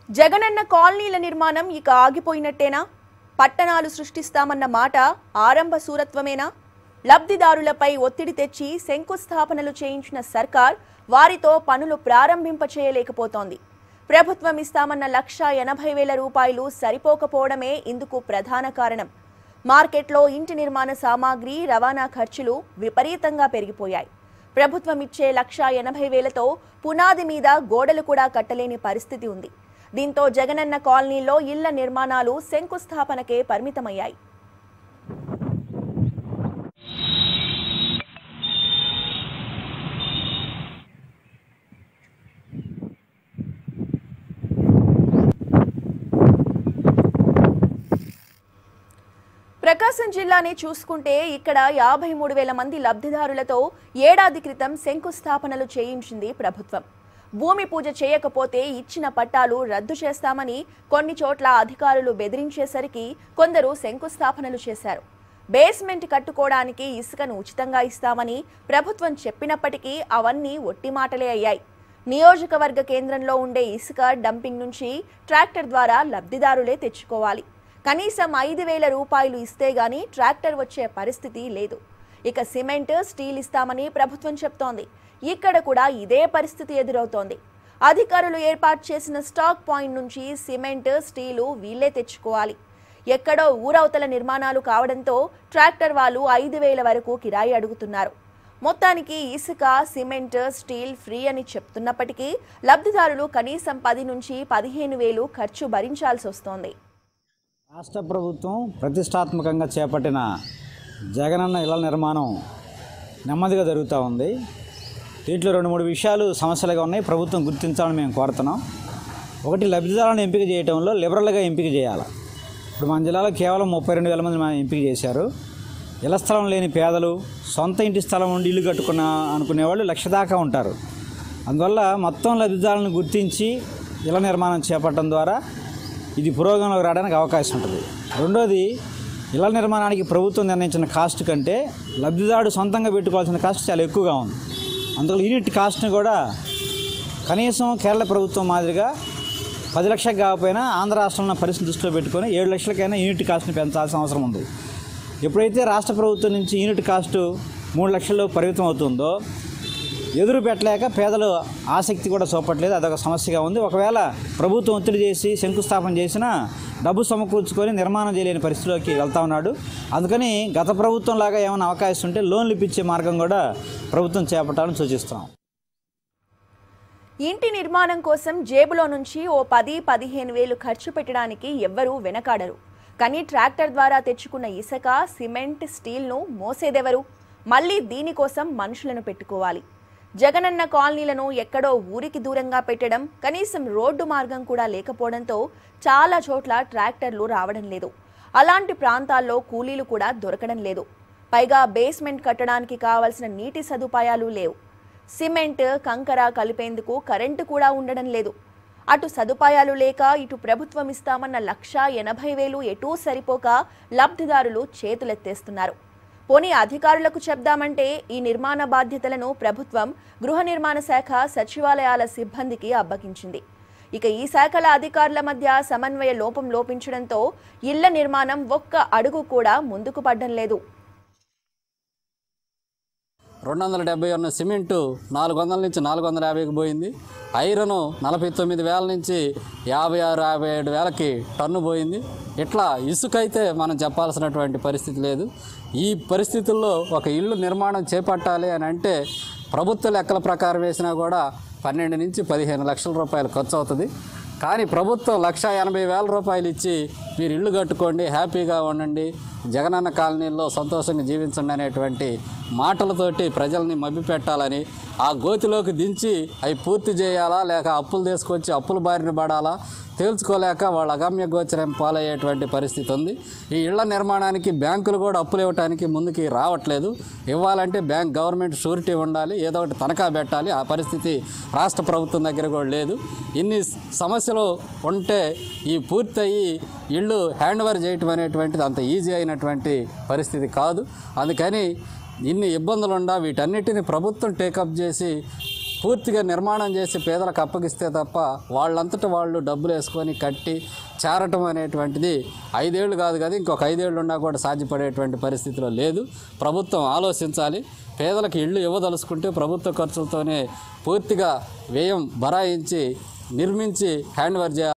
జగనన్న కాలనీల నిర్మాణం ఇక ఆగిపోయినట్టేనా పట్టణాలు సృష్టిస్తామన్న మాట ఆరంభ సూరత్వమేనా లబ్ధిదారులపై ఒత్తిడి తెచ్చి శంకుస్థాపనలు చేయించిన సర్కార్ వారితో పనులు ప్రారంభింప చేయలేకపోతోంది ప్రభుత్వం ఇస్తామన్న లక్ష ఎనభై వేల రూపాయలు సరిపోకపోవడమే ఇందుకు ప్రధాన కారణం మార్కెట్లో ఇంటి నిర్మాణ సామాగ్రి రవాణా ఖర్చులు విపరీతంగా పెరిగిపోయాయి ప్రభుత్వం ఇచ్చే లక్ష ఎనభై వేలతో పునాది మీద గోడలు కూడా కట్టలేని పరిస్థితి ఉంది దీంతో జగనన్న కాలనీలో ఇళ్ల నిర్మాణాలు శంకుస్థాపనకే పరిమితమయ్యాయి ప్రకాశం జిల్లాని చూసుకుంటే ఇక్కడ యాభై మూడు వేల మంది లబ్ధిదారులతో ఏడాది క్రితం శంకుస్థాపనలు చేయించింది ప్రభుత్వం భూమి పూజ చేయకపోతే ఇచ్చిన పట్టాలు రద్దు చేస్తామని కొన్ని చోట్ల అధికారులు బెదిరించేసరికి కొందరు శంకుస్థాపనలు చేశారు బేస్మెంట్ కట్టుకోవడానికి ఇసుకను ఉచితంగా ఇస్తామని ప్రభుత్వం చెప్పినప్పటికీ అవన్నీ ఒట్టి మాటలే అయ్యాయి నియోజకవర్గ కేంద్రంలో ఉండే ఇసుక డంపింగ్ నుంచి ట్రాక్టర్ ద్వారా లబ్ధిదారులే తెచ్చుకోవాలి కనీసం ఐదు వేల రూపాయలు ఇస్తే గానీ ట్రాక్టర్ వచ్చే పరిస్థితి లేదు ఇక సిమెంట్ స్టీల్ ఇస్తామని ప్రభుత్వం చెప్తోంది ఇక్కడ కూడా ఇదే పరిస్థితి ఎదురవుతోంది అధికారులు ఏర్పాటు చేసిన స్టాక్ పాయింట్ నుంచి సిమెంట్ స్టీలు వీళ్ళే తెచ్చుకోవాలి ఎక్కడో ఊరవతల నిర్మాణాలు కావడంతో ట్రాక్టర్ వాళ్ళు ఐదు వేల వరకు కిరాయి అడుగుతున్నారు మొత్తానికి ఇసుక సిమెంట్ స్టీల్ ఫ్రీ అని చెప్తున్నప్పటికీ లబ్ధిదారులు కనీసం పది నుంచి పదిహేను వేలు ఖర్చు భరించాల్సి వస్తోంది రాష్ట్ర ప్రభుత్వం ప్రతిష్టాత్మకంగా చేపట్టిన జగనన్న ఇళ్ల నిర్మాణం నెమ్మదిగా జరుగుతూ ఉంది దీంట్లో రెండు మూడు విషయాలు సమస్యలుగా ఉన్నాయి ప్రభుత్వం గుర్తించాలని మేము కోరుతున్నాం ఒకటి లబ్ధిదారులను ఎంపిక చేయడంలో లిబరల్గా ఎంపిక చేయాలి ఇప్పుడు మన జిల్లాలో కేవలం ముప్పై రెండు వేల మంది మన ఎంపిక చేశారు ఇళ్ల స్థలం లేని పేదలు సొంత ఇంటి స్థలం ఉండి ఇల్లు కట్టుకున్న అనుకునేవాళ్ళు లక్ష దాకా ఉంటారు అందువల్ల మొత్తం లబ్ధిదారులను గుర్తించి ఇళ్ల నిర్మాణం చేపట్టడం ద్వారా ఇది పురోగమనంలోకి రావడానికి అవకాశం ఉంటుంది రెండోది ఇళ్ల నిర్మాణానికి ప్రభుత్వం నిర్ణయించిన కాస్ట్ కంటే లబ్ధిదారుడు సొంతంగా పెట్టుకోవాల్సిన కాస్ట్ చాలా ఎక్కువగా ఉంది అందువల్ల యూనిట్ కాస్ట్ని కూడా కనీసం కేరళ ప్రభుత్వం మాదిరిగా పది లక్షలకు కాకపోయినా ఆంధ్ర రాష్ట్రంలో పరిస్థితి దృష్టిలో పెట్టుకొని ఏడు లక్షలకైనా యూనిట్ కాస్ట్ని పెంచాల్సిన అవసరం ఉంది ఎప్పుడైతే రాష్ట్ర ప్రభుత్వం నుంచి యూనిట్ కాస్ట్ మూడు లక్షల్లో పరిమితం అవుతుందో ఎదురు పెట్టలేక పేదలు ఆసక్తి కూడా చూపట్లేదు అదొక సమస్యగా ఉంది ఒకవేళ ప్రభుత్వం ఒత్తిడి చేసి శంకుస్థాపన చేసినా డబ్బు సమకూర్చుకొని నిర్మాణం చేయలేని పరిస్థితిలోకి వెళ్తా ఉన్నాడు అందుకని గత ప్రభుత్వం లాగా ఏమైనా అవకాశం ఉంటే లోన్లు ఇప్పించే మార్గం కూడా ప్రభుత్వం చేపట్టాలని సూచిస్తున్నాం ఇంటి నిర్మాణం కోసం జేబులో నుంచి ఓ పది పదిహేను వేలు ఖర్చు పెట్టడానికి ఎవ్వరూ వెనకాడరు కానీ ట్రాక్టర్ ద్వారా తెచ్చుకున్న ఇసుక సిమెంట్ స్టీల్ను మోసేదెవరు మళ్ళీ దీనికోసం మనుషులను పెట్టుకోవాలి జగనన్న కాలనీలను ఎక్కడో ఊరికి దూరంగా పెట్టడం కనీసం రోడ్డు మార్గం కూడా లేకపోవడంతో చాలా చోట్ల ట్రాక్టర్లు రావడం లేదు అలాంటి ప్రాంతాల్లో కూలీలు కూడా దొరకడం లేదు పైగా బేస్మెంట్ కట్టడానికి కావలసిన నీటి సదుపాయాలు లేవు సిమెంట్ కంకర కలిపేందుకు కరెంటు కూడా ఉండడం లేదు అటు సదుపాయాలు లేక ఇటు ప్రభుత్వం ఇస్తామన్న లక్ష ఎనభై వేలు ఎటూ సరిపోక లబ్ధిదారులు చేతులెత్తేస్తున్నారు పోనీ అధికారులకు చెప్దామంటే ఈ నిర్మాణ బాధ్యతలను ప్రభుత్వం గృహ నిర్మాణ శాఖ సచివాలయాల సిబ్బందికి అబ్బగించింది ఇక ఈ శాఖల అధికారుల మధ్య సమన్వయ లోపం లోపించడంతో ఇళ్ల నిర్మాణం ఒక్క అడుగు కూడా ముందుకు పడ్డం లేదు రెండు వందల డెబ్బై ఉన్న సిమెంటు నాలుగు వందల నుంచి నాలుగు వందల యాభైకి పోయింది ఐరన్ నలభై తొమ్మిది వేల నుంచి యాభై ఆరు యాభై ఏడు వేలకి టన్ను పోయింది ఇట్లా ఇసుక అయితే మనం చెప్పాల్సినటువంటి పరిస్థితి లేదు ఈ పరిస్థితుల్లో ఒక ఇల్లు నిర్మాణం చేపట్టాలి అని అంటే ప్రభుత్వ లెక్కల ప్రకారం వేసినా కూడా పన్నెండు నుంచి పదిహేను లక్షల రూపాయలు ఖర్చు అవుతుంది కానీ ప్రభుత్వం లక్ష ఎనభై వేల రూపాయలు ఇచ్చి మీరు ఇల్లు కట్టుకోండి హ్యాపీగా ఉండండి జగనన్న కాలనీలో సంతోషంగా జీవించండి అనేటువంటి మాటలతోటి ప్రజల్ని మభ్యపెట్టాలని ఆ గోతిలోకి దించి అవి పూర్తి చేయాలా లేక అప్పులు తీసుకొచ్చి అప్పుల బారిన పడాలా తేల్చుకోలేక వాళ్ళ అగమ్య గోచరం పాలయ్యేటువంటి పరిస్థితి ఉంది ఈ ఇళ్ల నిర్మాణానికి బ్యాంకులు కూడా అప్పులు ఇవ్వడానికి ముందుకి రావట్లేదు ఇవ్వాలంటే బ్యాంక్ గవర్నమెంట్ షూరిటీ ఉండాలి ఏదో ఒకటి తనఖా పెట్టాలి ఆ పరిస్థితి రాష్ట్ర ప్రభుత్వం దగ్గర కూడా లేదు ఇన్ని సమస్యలు ఉంటే ఈ పూర్తయి ఇళ్ళు హ్యాండ్ ఓవర్ చేయటం అనేటువంటిది అంత ఈజీ అయినటువంటి పరిస్థితి కాదు అందుకని ఇన్ని ఇబ్బందులు ఉండా వీటన్నిటిని ప్రభుత్వం టేకప్ చేసి పూర్తిగా నిర్మాణం చేసి పేదలకు అప్పగిస్తే తప్ప వాళ్ళంతటా వాళ్ళు డబ్బులు వేసుకొని కట్టి చేరటం అనేటువంటిది ఐదేళ్లు కాదు కదా ఇంకొక ఐదేళ్ళు ఉన్నా కూడా సాధ్యపడేటువంటి పరిస్థితిలో లేదు ప్రభుత్వం ఆలోచించాలి పేదలకు ఇళ్ళు ఇవ్వదలుచుకుంటే ప్రభుత్వ ఖర్చులతోనే పూర్తిగా వ్యయం బరాయించి నిర్మించి హ్యాండ్ ఓవర్ చేయాలి